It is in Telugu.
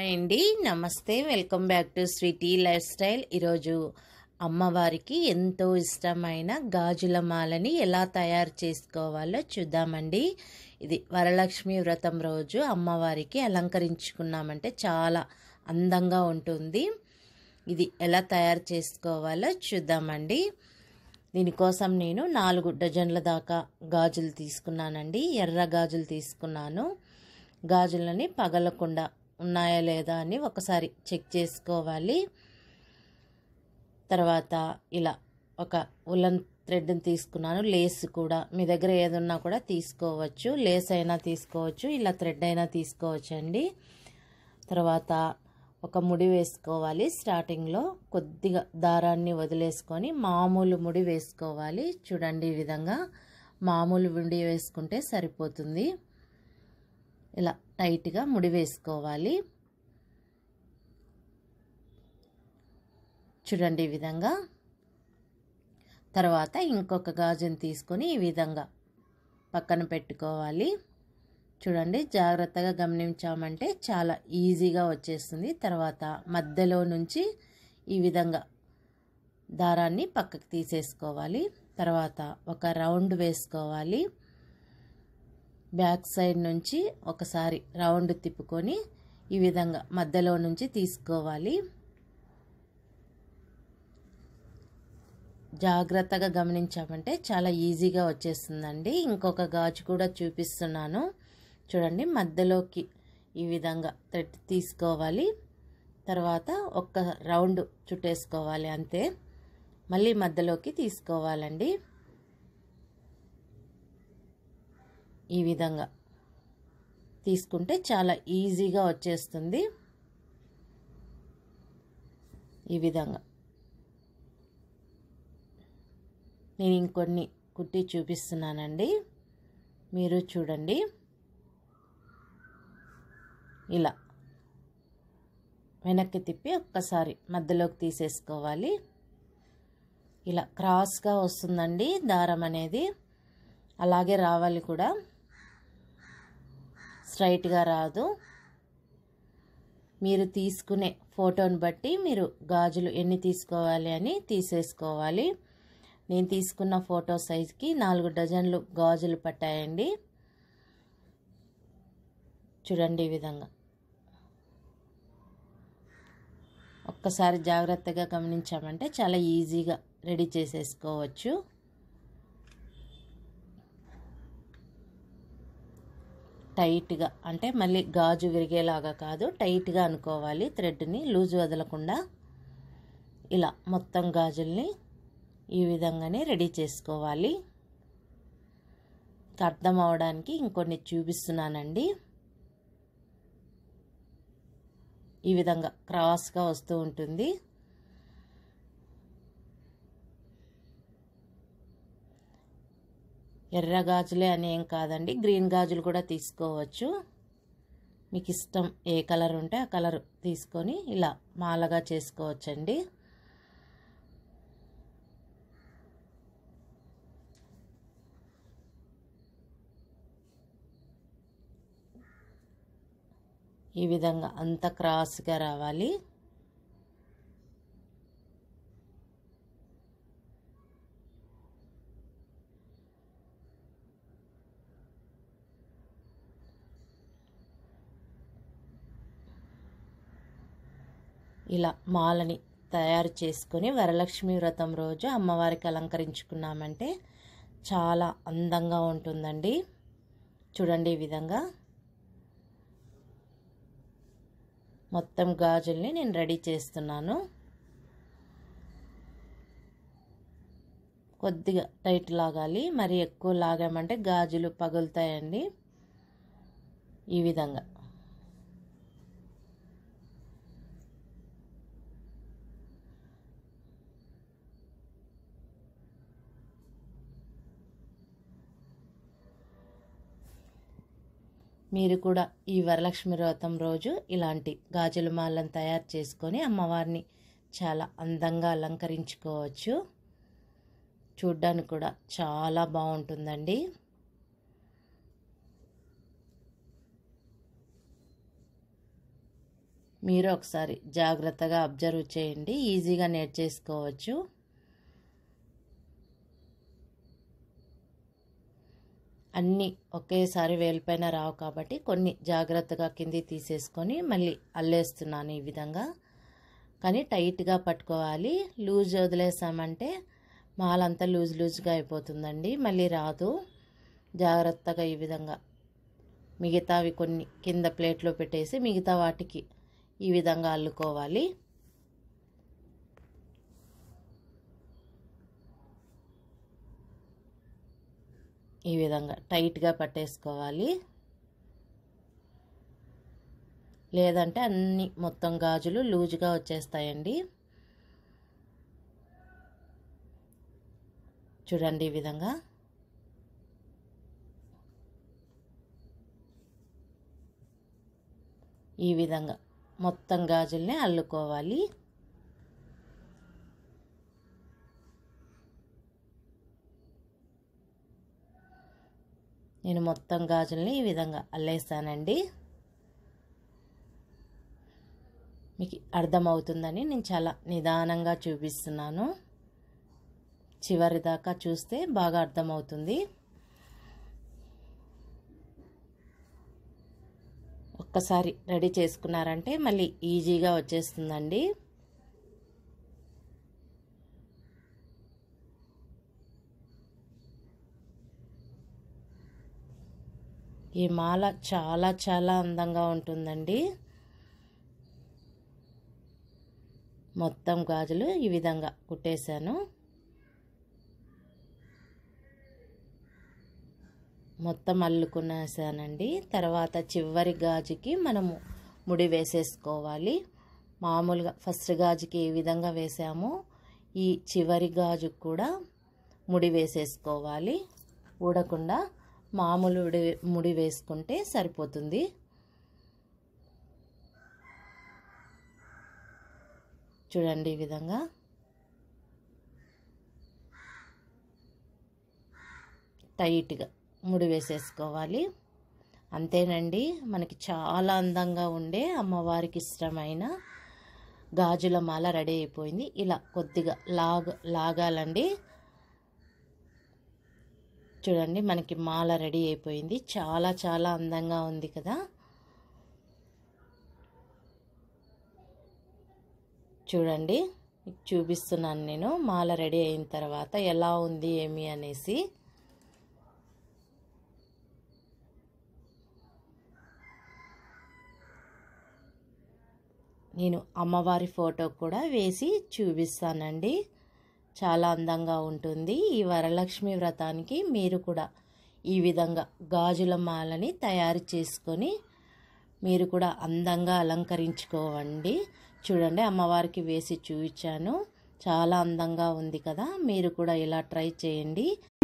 హాయ్ అండి నమస్తే welcome back to sweety lifestyle ఈరోజు అమ్మవారికి ఎంతో ఇష్టమైన గాజుల మాలని ఎలా తయారు చేసుకోవాలో చూద్దామండి ఇది వరలక్ష్మి వ్రతం రోజు అమ్మవారికి అలంకరించుకున్నామంటే చాలా అందంగా ఉంటుంది ఇది ఎలా తయారు చేసుకోవాలో చూద్దామండి దీనికోసం నేను నాలుగు డజన్ల దాకా గాజులు తీసుకున్నానండి ఎర్ర గాజులు తీసుకున్నాను గాజులని పగలకుండా ఉన్నాయా లేదా అని ఒకసారి చెక్ చేసుకోవాలి తర్వాత ఇలా ఒక ఉలన్ థ్రెడ్ని తీసుకున్నాను లేస్ కూడా మీ దగ్గర ఏదున్నా కూడా తీసుకోవచ్చు లేస్ అయినా తీసుకోవచ్చు ఇలా థ్రెడ్ అయినా తీసుకోవచ్చు అండి తర్వాత ఒక ముడి వేసుకోవాలి స్టార్టింగ్లో కొద్దిగా దారాన్ని వదిలేసుకొని మామూలు ముడి వేసుకోవాలి చూడండి ఈ విధంగా మామూలు ముడి వేసుకుంటే సరిపోతుంది ఇలా టైట్గా ముడి వేసుకోవాలి చూడండి ఈ విధంగా తర్వాత ఇంకొక గాజుని తీసుకొని ఈ విధంగా పక్కన పెట్టుకోవాలి చూడండి జాగ్రత్తగా గమనించామంటే చాలా ఈజీగా వచ్చేస్తుంది తర్వాత మధ్యలో నుంచి ఈ విధంగా దారాన్ని పక్కకు తీసేసుకోవాలి తర్వాత ఒక రౌండ్ వేసుకోవాలి బ్యాక్ సైడ్ నుంచి ఒకసారి రౌండ్ తిప్పుకొని ఈ విధంగా మధ్యలో నుంచి తీసుకోవాలి జాగ్రత్తగా గమనించామంటే చాలా ఈజీగా వచ్చేస్తుందండి ఇంకొక గాజు కూడా చూపిస్తున్నాను చూడండి మధ్యలోకి ఈ విధంగా థ్రెడ్ తీసుకోవాలి తర్వాత ఒక్క రౌండ్ చుట్టేసుకోవాలి అంతే మళ్ళీ మధ్యలోకి తీసుకోవాలండి ఈ విధంగా తీసుకుంటే చాలా ఈజీగా వచ్చేస్తుంది ఈ విధంగా నేను ఇంకొన్ని కుట్టి చూపిస్తున్నానండి మీరు చూడండి ఇలా వెనక్కి తిప్పి ఒక్కసారి మధ్యలోకి తీసేసుకోవాలి ఇలా క్రాస్గా వస్తుందండి దారం అనేది అలాగే రావాలి కూడా స్ట్రైట్గా రాదు మీరు తీసుకునే ఫోటోని బట్టి మీరు గాజులు ఎన్ని తీసుకోవాలి అని తీసేసుకోవాలి నేను తీసుకున్న ఫోటో సైజ్కి నాలుగు డజన్లు గాజులు పట్టాయండి చూడండి ఈ విధంగా ఒక్కసారి జాగ్రత్తగా గమనించామంటే చాలా ఈజీగా రెడీ చేసేసుకోవచ్చు టైట్గా అంటే మళ్ళీ గాజు విరిగేలాగా కాదు టైట్గా అనుకోవాలి థ్రెడ్ని లూజ్ వదలకుండా ఇలా మొత్తం గాజుల్ని ఈ విధంగానే రెడీ చేసుకోవాలి అర్థం అవడానికి ఇంకొన్ని చూపిస్తున్నానండి ఈ విధంగా క్రాస్గా వస్తూ ఉంటుంది ఎర్ర గాజులే అని ఏం కాదండి గ్రీన్ గాజులు కూడా తీసుకోవచ్చు మీకు ఇష్టం ఏ కలర్ ఉంటే ఆ కలర్ తీసుకొని ఇలా మాలగా చేసుకోవచ్చండి ఈ విధంగా అంత క్రాస్గా రావాలి ఇలా మాలని తయారు చేసుకొని వరలక్ష్మి వ్రతం రోజు అమ్మవారికి అలంకరించుకున్నామంటే చాలా అందంగా ఉంటుందండి చూడండి ఈ విధంగా మొత్తం గాజుల్ని నేను రెడీ చేస్తున్నాను కొద్దిగా టైట్ లాగాలి మరి ఎక్కువ లాగామంటే గాజులు పగులుతాయండి ఈ విధంగా మీరు కూడా ఈ వరలక్ష్మి వ్రతం రోజు ఇలాంటి గాజుల మాలను తయారు చేసుకొని అమ్మవారిని చాలా అందంగా అలంకరించుకోవచ్చు చూడ్డానికి కూడా చాలా బాగుంటుందండి మీరు ఒకసారి జాగ్రత్తగా అబ్జర్వ్ చేయండి ఈజీగా నేర్చేసుకోవచ్చు అన్నీ ఒకేసారి వేలిపైన రావు కాబట్టి కొన్ని జాగ్రత్తగా కింది తీసేసుకొని మళ్ళీ అల్లేస్తున్నాను ఈ విధంగా కానీ టైట్గా పట్టుకోవాలి లూజ్ వదిలేసామంటే మాలంతా లూజ్ లూజ్గా అయిపోతుందండి మళ్ళీ రాదు జాగ్రత్తగా ఈ విధంగా మిగతావి కొన్ని కింద ప్లేట్లో పెట్టేసి మిగతా వాటికి ఈ విధంగా అల్లుకోవాలి ఈ విధంగా టైట్గా పట్టేసుకోవాలి లేదంటే అన్ని మొత్తం గాజులు లూజ్గా వచ్చేస్తాయండి చూడండి ఈ విధంగా ఈ విధంగా మొత్తం గాజుల్ని అల్లుకోవాలి నేను మొత్తం గాజుల్ని ఈ విధంగా అల్లేస్తానండి మీకు అర్థమవుతుందని నేను చాలా నిదానంగా చూపిస్తున్నాను చివరి దాకా చూస్తే బాగా అర్థమవుతుంది ఒక్కసారి రెడీ చేసుకున్నారంటే మళ్ళీ ఈజీగా వచ్చేస్తుందండి ఈ మాల చాలా చాలా అందంగా ఉంటుందండి మొత్తం గాజులు ఈ విధంగా కుట్టేశాను మొత్తం అల్లుకునేసానండి తర్వాత చివరి గాజుకి మనము ముడి వేసేసుకోవాలి మామూలుగా ఫస్ట్ గాజుకి ఏ విధంగా వేసామో ఈ చివరి గాజుకు కూడా ముడి వేసేసుకోవాలి ఊడకుండా మామూలు ముడి ముడి వేసుకుంటే సరిపోతుంది చూడండి ఈ విధంగా టైట్గా ముడి వేసేసుకోవాలి అంతేనండి మనకి చాలా అందంగా ఉండే అమ్మవారికి ఇష్టమైన గాజుల మాల రెడీ అయిపోయింది ఇలా కొద్దిగా లాగ లాగాలండి చూడండి మనకి మాల రెడీ అయిపోయింది చాలా చాలా అందంగా ఉంది కదా చూడండి మీకు చూపిస్తున్నాను నేను మాల రెడీ అయిన తర్వాత ఎలా ఉంది ఏమి అనేసి నేను అమ్మవారి ఫోటో కూడా వేసి చూపిస్తానండి చాలా అందంగా ఉంటుంది ఈ వరలక్ష్మి వ్రతానికి మీరు కూడా ఈ విధంగా గాజుల మాలని తయారు చేసుకొని మీరు కూడా అందంగా అలంకరించుకోవండి చూడండి అమ్మవారికి వేసి చూపించాను చాలా అందంగా ఉంది కదా మీరు కూడా ఇలా ట్రై చేయండి